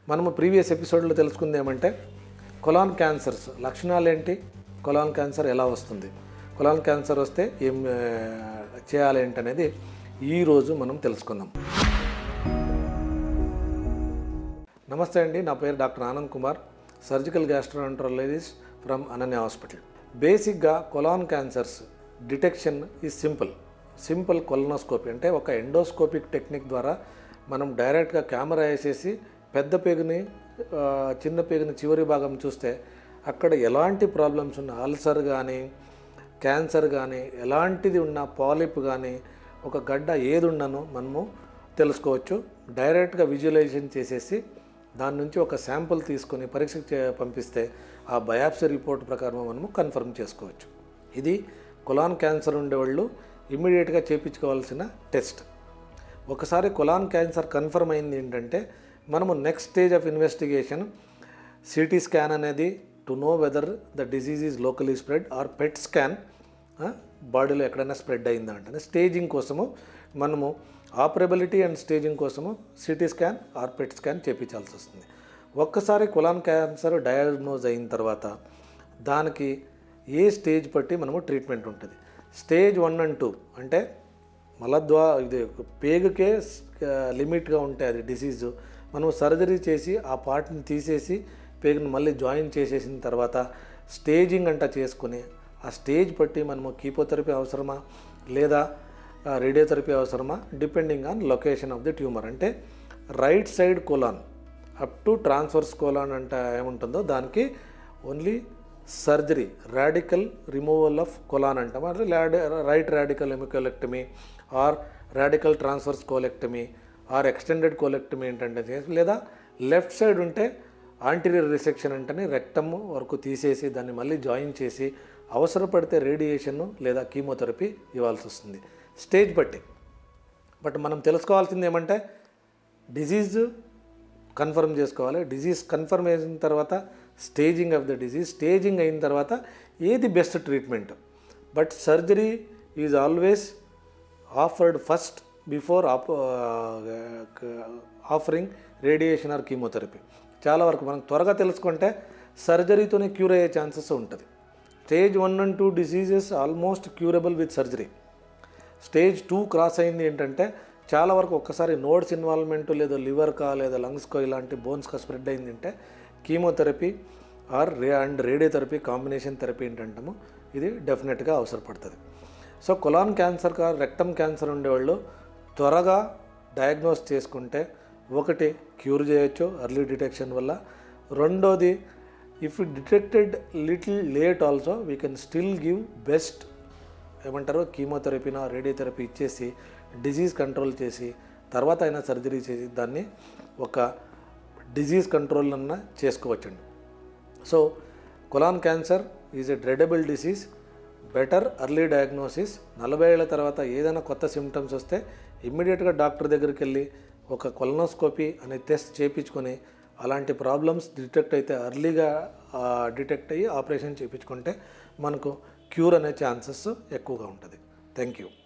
మనము ప్రీవియస్ ఎపిసోడ్లో తెలుసుకుంది ఏమంటే కొలాన్ క్యాన్సర్స్ లక్షణాలు ఏంటి కొలాన్ క్యాన్సర్ ఎలా వస్తుంది కొలాన్ క్యాన్సర్ వస్తే ఏం ఆ, చేయాలి ఏంటనేది ఈరోజు మనం తెలుసుకుందాం నమస్తే అండి నా పేరు doctor Anand Kumar surgical gastroenterologist from Ananya hospital బేసిక్గా colon cancers detection is simple simple colonoscopy అంటే ఒక ఎండోస్కోపిక్ టెక్నిక్ ద్వారా మనం డైరెక్ట్గా కెమెరా వేసేసి పెద్ద పేగుని ఆ, చిన్న పేగుని చివరి భాగం చూస్తే అక్కడ ఎలాంటి ప్రాబ్లమ్స్ ఉన్న అల్సర్ కానీ క్యాన్సర్ కానీ ఎలాంటిది ఉన్న పాలిప్ కానీ ఒక గడ్డ ఏది ఉన్ననో మనము తెలుసుకోవచ్చు డైరెక్ట్గా విజువలైజేషన్ చేసేసి దాని నుంచి ఒక శాంపుల్ తీసుకొని పరీక్షకు చే పంపిస్తే ఆ బయాప్సీ రిపోర్ట్ ప్రకారం మనము కన్ఫర్మ్ చేసుకోవచ్చు ఇది కొలాన్ క్యాన్సర్ ఉండేవాళ్ళు ఇమ్మీడియట్గా చేయించుకోవాల్సిన టెస్ట్ ఒకసారి కొలాన్ క్యాన్సర్ కన్ఫర్మ్ అయింది ఏంటంటే మనము next stage of investigation CT scan అనేది to know whether the disease is locally spread or PET scan బాడీలో ఎక్కడైనా స్ప్రెడ్ అయిందా అంటే స్టేజింగ్ కోసము మనము ఆపరబిలిటీ అండ్ స్టేజింగ్ కోసము CT scan or PET scan చేయించాల్సి వస్తుంది ఒక్కసారి కొలాన్ క్యాన్సర్ డయాగ్నోజ్ అయిన తర్వాత దానికి ఏ స్టేజ్ బట్టి మనము ట్రీట్మెంట్ ఉంటుంది స్టేజ్ వన్ అండ్ టూ అంటే మలద్వా ఇది పేగుకే లిమిట్గా ఉంటాయి అది డిసీజు మనం సర్జరీ చేసి ఆ పార్ట్ని తీసేసి పేగుని మళ్ళీ జాయిన్ చేసేసిన తర్వాత స్టేజింగ్ అంట చేసుకుని ఆ స్టేజ్ బట్టి మనము కీపోథెరపీ అవసరమా లేదా రేడియోథెరపీ అవసరమా depending on location of the tumour అంటే right side colon up to transverse colon అంటే ఏముంటుందో దానికి only surgery radical removal of colon అంటాం అంటే right radical hemicolectomy or radical transverse colectomy or extended colectomy ఏంటంటే చేసి- లేదా లెఫ్ట్ సైడ్ ఉంటే ఆంటీరియర్ రిసెక్షన్ అంటేనే రెక్టమ్ వరకు తీసేసి దాన్ని మళ్ళీ జాయిన్ చేసి అవసరపడితే రేడియేషన్ లేదా కీమోథెరపీ ఇవ్వాల్సి వస్తుంది స్టేజ్ బట్టి బట్ మనం తెలుసుకోవాల్సింది ఏమంటే డిజీజ్ కన్ఫర్మ్ చేసుకోవాలి డిజీజ్ కన్ఫర్మ్ అయిన తర్వాత staging of the disease staging అయిన తర్వాత ఏది best treatment but surgery is always offered first before of offering radiation or chemotherapy చాలా వరకు మనం త్వరగా తెలుసుకుంటే సర్జరీతోనే క్యూర్ అయ్యే ఛాన్సెస్ ఉంటుంది stage one and two diseases almost curable with surgery stage two cross అయింది ఏంటంటే చాలా వరకు ఒక్కసారి నోడ్స్ ఇన్వాల్వ్మెంట్ లేదా లివర్కా లేదా లంగ్స్కో ఇలాంటి బోన్స్కా స్ప్రెడ్ అయిందంటే chemotherapy or ray and radiotherapy combination therapy ఏంటంటాము ఇది డెఫినెట్గా అవసరపడుతుంది సో కొలాన్ క్యాన్సర్ కా రెక్టమ్ క్యాన్సర్ ఉండేవాళ్ళు త్వరగా డయాగ్నోస్ చేసుకుంటే ఒకటి క్యూర్ చేయొచ్చు అర్లీ డిటెక్షన్ వల్ల రెండోది if detected little late also we can still give best ఏమంటారు కీమోథెరపీనా రేడియోథెరపీ ఇచ్చేసి డిజీజ్ కంట్రోల్ చేసి తర్వాత అయినా సర్జరీ చేసి దాన్ని ఒక డిజీజ్ కంట్రోల్ అన్న చేసుకోవచ్చండి so colon cancer is a dreadable disease better early diagnosis నలభై ఏళ్ళ తర్వాత ఏదైనా కొత్త సిమ్టమ్స్ వస్తే ఇమ్మీడియట్గా డాక్టర్ దగ్గరికి వెళ్ళి ఒక కొలనోస్కోపీ అనే టెస్ట్ చేయించుకొని అలాంటి ప్రాబ్లమ్స్ డిటెక్ట్ అయితే అర్లీగా డిటెక్ట్ అయ్యి ఆపరేషన్ చేయించుకుంటే మనకు క్యూర్ అనే ఛాన్సెస్ ఎక్కువగా ఉంటుంది థ్యాంక్ యూ